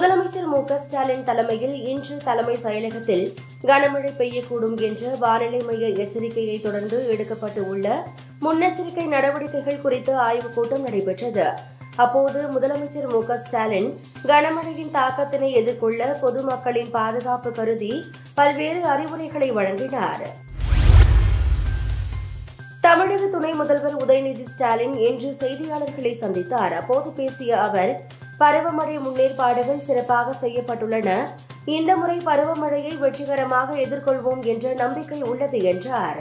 முதலமைச்சர் மு க ஸ்டாலின் தலைமையில் இன்று தலைமை செயலகத்தில் கனமழை பெய்யக்கூடும் என்ற வானிலை மைய எச்சரிக்கையை தொடர்ந்து எடுக்கப்பட்டு உள்ள முன்னெச்சரிக்கை நடவடிக்கைகள் குறித்து ஆய்வுக் கூட்டம் நடைபெற்றது அப்போது முதலமைச்சர் மு க ஸ்டாலின் கனமழையின் தாக்கத்தினை எதிர்கொள்ள பொதுமக்களின் பாதுகாப்பு கருதி பல்வேறு அறிவுரைகளை வழங்கினார் தமிழக துணை முதல்வர் உதயநிதி ஸ்டாலின் இன்று செய்தியாளர்களை சந்தித்தார் அப்போது பேசிய அவர் பருவமழை முன்னேற்பாடுகள் சிறப்பாக செய்யப்பட்டுள்ளன இந்த முறை பருவமழையை வெற்றிகரமாக எதிர்கொள்வோம் என்ற நம்பிக்கை உள்ளது என்றார்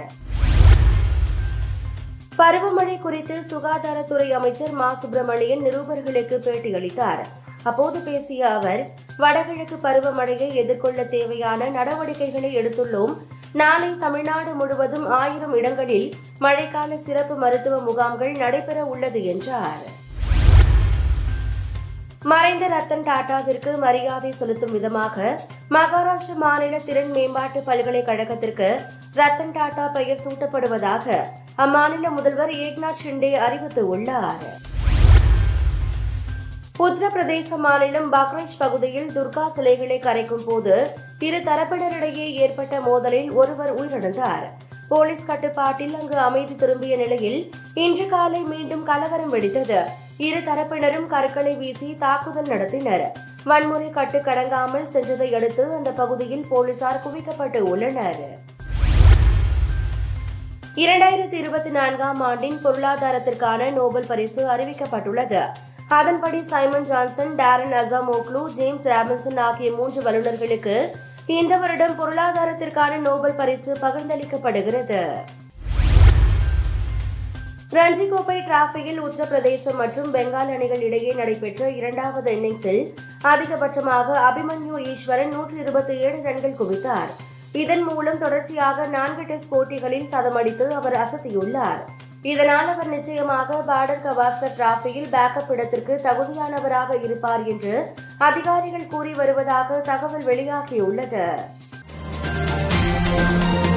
பருவமழை குறித்து சுகாதாரத்துறை அமைச்சர் மா சுப்பிரமணியன் நிருபர்களுக்கு பேட்டியளித்தார் அப்போது பேசிய அவர் வடகிழக்கு பருவமழையை எதிர்கொள்ள தேவையான நடவடிக்கைகளை எடுத்துள்ளோம் நாளை தமிழ்நாடு முழுவதும் ஆயிரம் இடங்களில் மழைக்கால சிறப்பு மருத்துவ முகாம்கள் நடைபெற உள்ளது என்றார் மறைந்த ரத்தன் டாடாவிற்கு மரியாதை செலுத்தும் விதமாக மகாராஷ்டிர மாநில திறன் மேம்பாட்டு பல்கலைக்கழகத்திற்கு ரத்தன் டாடா பெயர் சூட்டப்படுவதாக அம்மாநில முதல்வர் ஏக்நாத் ஷிண்டே அறிவித்துள்ளார் உத்தரப்பிரதேச மாநிலம் பக்ரைச் பகுதியில் துர்கா சிலைகளை கரைக்கும் போது இரு தரப்பினரிடையே ஏற்பட்ட மோதலில் ஒருவர் உயிரிழந்தார் போலீஸ் கட்டுப்பாட்டில் அங்கு அமைதி திரும்பிய நிலையில் இன்று காலை மீண்டும் கலவரம் வெடித்தது இரு தரப்பினரும் கற்களை வீசி தாக்குதல் நடத்தினர் வன்முறை கட்டுக்கடங்காமல் சென்றதை அடுத்து அந்த பகுதியில் போலீசார் குவிக்கப்பட்டு உள்ளனர் இரண்டாயிரத்தி இருபத்தி நான்காம் ஆண்டின் பொருளாதாரத்திற்கான நோபல் பரிசு அறிவிக்கப்பட்டுள்ளது அதன்படி Simon Johnson Daron Acemoglu James Robinson ஆகிய மூன்று வல்லுநர்களுக்கு இந்த வருடம் பொருளாதாரத்திற்கான நோபல் பரிசு பகிர்ந்தளிக்கப்படுகிறது ரஞ்சி கோப்பை டிராஃபியில் உத்தரப்பிரதேசம் மற்றும் பெங்கால் அணிகள் இடையே நடைபெற்ற இரண்டாவது இன்னிங்ஸில் அதிகபட்சமாக அபிமன்யு ஈஸ்வரன் நூற்றி இருபத்தி ஏழு ரன்கள் குவித்தார் இதன் மூலம் தொடர்ச்சியாக நான்கு டெஸ்ட் போட்டிகளில் சதமடித்து அவர் அசத்தியுள்ளார் இதனால் அவர் நிச்சயமாக பார்டர் கவாஸ்கர் டிராஃபியில் பேக்கப் இடத்திற்கு தகுதியானவராக இருப்பார் என்று அதிகாரிகள் கூறி வருவதாக தகவல் வெளியாகியுள்ளது